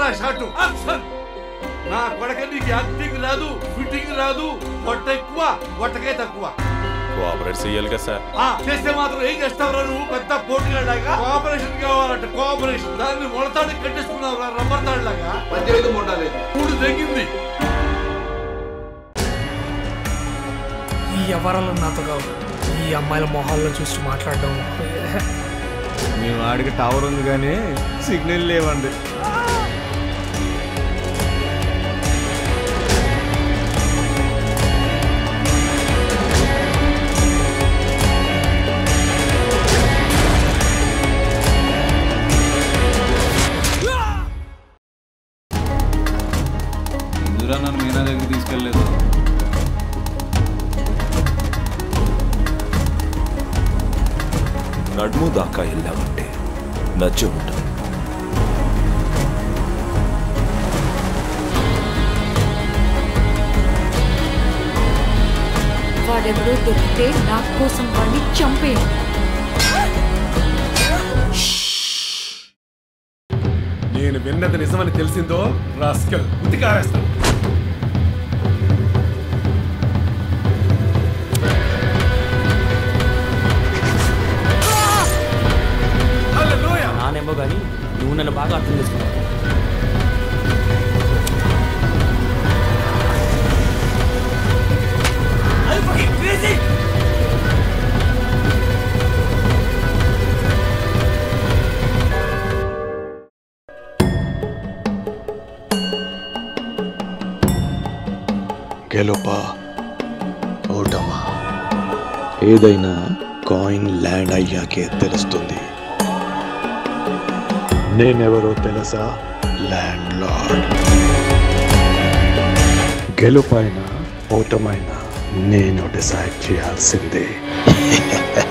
camera shot action నా కొడక నీకు యాక్టింగ్ రాదు ఫిట్టింగ్ రాదు పొట్ట ఎక్కువ పొట్టకే తక్కువ కోఆపరేట్ చెయ్యాలి కదా సార్ ఆ చేస్తే మాత్రం ఏం చేస్తావురా నువ్వు పెద్ద పోటీలాగా కోఆపరేషన్ కావాలంటే కోఆపరేషన్ దాన్ని మొడతాడు కట్టేసుకున్నావు రబ్బర్ తాడు లాగా పంచాయతీ మొండలేదు మూడు తెగింది ఈ వ్యవహారాలు నాతో కావు ఈ అమ్మాయిల మొహాల్లో చూసి మాట్లాడడం మీ వాడికి టవర్ ఉంది కానీ సిగ్నల్ లేవండి ఎందుకురా నన్ను మీనా దగ్గర తీసుకెళ్ళలేదు నడుము దాకా వెళ్ళామంటే నచ్చి ఉంటుంది వాడెవడో దొరికితే నా కోసం వాడిని చంపేయండి నేను విన్నది నిజమని తెలిసిందో రాస్కల్ ఉతికారేస్తాను నానేమో కానీ నువ్వు నన్ను బాగా అర్థం చేసుకున్నావు గెలుపా ఓటమా ఏదైనా కాయిన్ ల్యాండ్ అయ్యాకే తెలుస్తుంది నేనెవరో తెలుసా ల్యాండ్ లార్డ్ గెలుపైన ఓటమైనా నేను డిసైడ్ చేయాల్సిందే